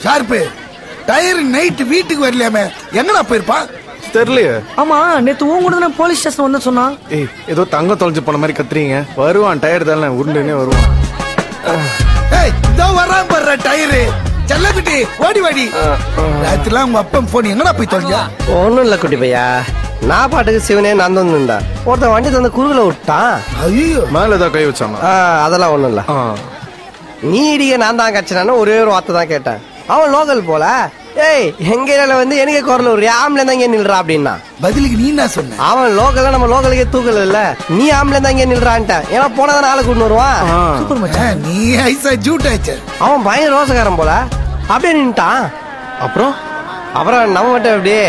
Sharp tyre night வீட்டுக்கு வரலையாமே எங்கடா போயிருப்பான் தெரியலையே ஆமா நேத்து உன் கூட தானே போலீஸ் ஸ்டேஷன் வந்து சொன்னான் ஏய் ஏதோ தங்கம் தொலைஞ்சு போன மாதிரி கத்துறீங்க வருவான் டயர் தானே உருண்டுனே வருவான் ஏய் இதோ வரான் பாரு டயரு செல்லக்குட்டி ஓடி வாடி ராத்திரிலாம் உங்க அப்பன் போன் எங்கடா போய் தொலைஞ்ச ஒன்றும் இல்லை குட்டி பையா நான் பாட்டுக்கு சிவனே நான் வந்து இருந்தேன் ஒருத்தன் வண்டி தந்து குறுகில் விட்டான் ஐயோ மேல ஏதோ கை வச்சானா ஆ, அதெல்லாம் ஒன்றும் இல்லை ஆ. நீ இடிக்க நான் தான் கச்சினான்னு ஒரே ஒரு வார்த்தை தான் கேட்டேன் அவன் லோக்கல் போல ஏய் எங்க ஏரியால வந்து எனக்கு குரல் ஒரு ஆம்பளை தான் இங்கே நில்றா அப்படின்னா பதிலுக்கு நீ என்ன சொன்ன அவன் லோக்கல்ல நம்ம லோக்கலுக்கே தூக்கல இல்ல நீ ஆம்பளை தான் இங்கே நில்றான்ட்ட ஏன்னா போனதான் ஆளை கூட்டு வருவான் ஆ. சூப்பர் ஆ, மச்சான் நீ ஐசா ஜூட் ஆச்சு அவன் பயங்கர ரோசக்காரன் போல அப்படியே நின்ட்டான் அப்புறம் அப்புறம் நம்ம மட்டும் அப்படியே